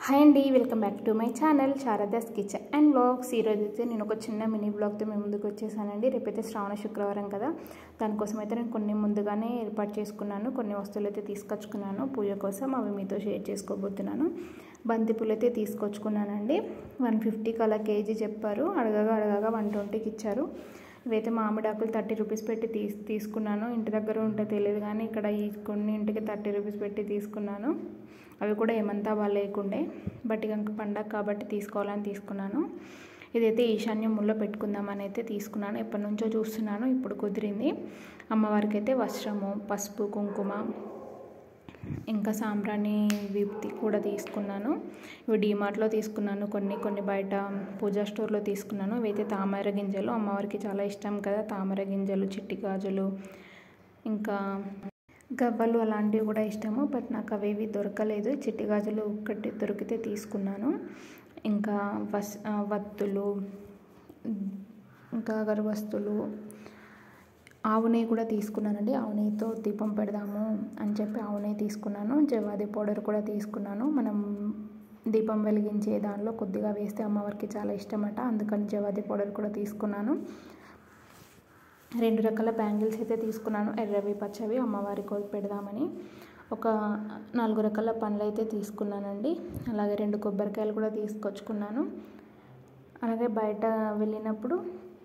hi అండి welcome back to my channel Sharada's kitchen and blogs ఈరోజు అయితే నేను ఒక చిన్న మినీ బ్లాగ్తో మేము ముందుకు వచ్చేసానండి రేపైతే శ్రావణ శుక్రవారం కదా దానికోసం అయితే నేను కొన్ని ముందుగానే ఏర్పాటు చేసుకున్నాను కొన్ని వస్తువులు అయితే తీసుకొచ్చుకున్నాను పూజ కోసం అవి మీతో షేర్ చేసుకోబోతున్నాను బంతిపూలు అయితే తీసుకొచ్చుకున్నానండి వన్ ఫిఫ్టీకి అలా కేజీ చెప్పారు అడగగా అడగగా వన్ ట్వంటీకి ఇచ్చారు ఇవైతే మామిడాకులు థర్టీ రూపీస్ పెట్టి తీస్ తీసుకున్నాను ఇంటి దగ్గర ఉంటే తెలియదు కానీ ఇక్కడ ఈ కొన్ని ఇంటికి థర్టీ రూపీస్ పెట్టి తీసుకున్నాను అవి కూడా ఏమంతా బాగాలేకుండే బట్ ఇక పండగ కాబట్టి తీసుకోవాలని తీసుకున్నాను ఇదైతే ఈశాన్యముల్లో పెట్టుకుందామని అయితే తీసుకున్నాను ఎప్పటి నుంచో చూస్తున్నాను ఇప్పుడు కుదిరింది అమ్మవారికి అయితే వస్త్రము పసుపు కుంకుమ ఇంకా సాంబ్రాణి విప్తి కూడా తీసుకున్నాను ఇవి డీమార్ట్లో తీసుకున్నాను కొన్ని కొన్ని బయట పూజా స్టోర్లో తీసుకున్నాను ఇవైతే తామర గింజలు అమ్మవారికి చాలా ఇష్టం కదా తామర గింజలు చిట్టి గాజులు ఇంకా గవ్వలు అలాంటివి కూడా ఇష్టము బట్ నాకు అవేవి దొరకలేదు చిట్టి గాజులు ఒక్కటి దొరికితే తీసుకున్నాను ఇంకా వస్ వత్తులు ఇంకా అగరవస్తులు ఆవు నెయ్యి కూడా తీసుకున్నానండి ఆవు నెయ్యితో దీపం పెడదాము అని చెప్పి ఆవు నెయ్యి తీసుకున్నాను జవాది పౌడర్ కూడా తీసుకున్నాను మనం దీపం వెలిగించే దానిలో కొద్దిగా వేస్తే అమ్మవారికి చాలా ఇష్టమట అందుకని జవాది పౌడర్ కూడా తీసుకున్నాను రెండు రకాల బ్యాంగిల్స్ అయితే తీసుకున్నాను ఎర్రవి పచ్చవి అమ్మవారికి పెడదామని ఒక నాలుగు రకాల పండ్లు అయితే తీసుకున్నానండి అలాగే రెండు కొబ్బరికాయలు కూడా తీసుకొచ్చుకున్నాను అలాగే బయట వెళ్ళినప్పుడు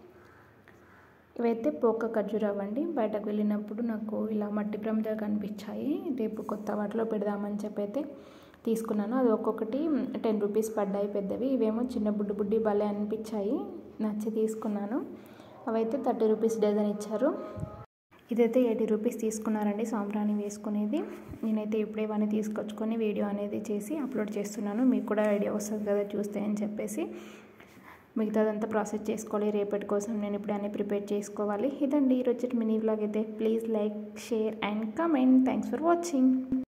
ఇవైతే పోక ఖర్జూరావు అండి బయటకు వెళ్ళినప్పుడు నాకు ఇలా మట్టి ప్రమిద కనిపించాయి రేపు కొత్త వాటిలో పెడదామని చెప్పి అయితే తీసుకున్నాను అది ఒక్కొక్కటి టెన్ రూపీస్ పడ్డాయి పెద్దవి ఇవేమో చిన్న బుడ్డి బుడ్డి భలే అనిపించాయి నచ్చి తీసుకున్నాను అవైతే థర్టీ రూపీస్ డజన్ ఇచ్చారు ఇదైతే ఎయిటీ రూపీస్ తీసుకున్నారండి సాంబ్రాణి వేసుకునేది నేనైతే ఇప్పుడే ఇవన్నీ తీసుకొచ్చుకొని వీడియో అనేది చేసి అప్లోడ్ చేస్తున్నాను మీకు కూడా ఐడియా వస్తుంది కదా చూస్తే అని చెప్పేసి మిగతాదంతా ప్రాసెస్ చేసుకోవాలి రేపటి కోసం నేను ఇప్పుడు అన్నీ ప్రిపేర్ చేసుకోవాలి ఇదండి ఈరోజు మినీ వ్లాగ్ అయితే please like share and comment thanks for watching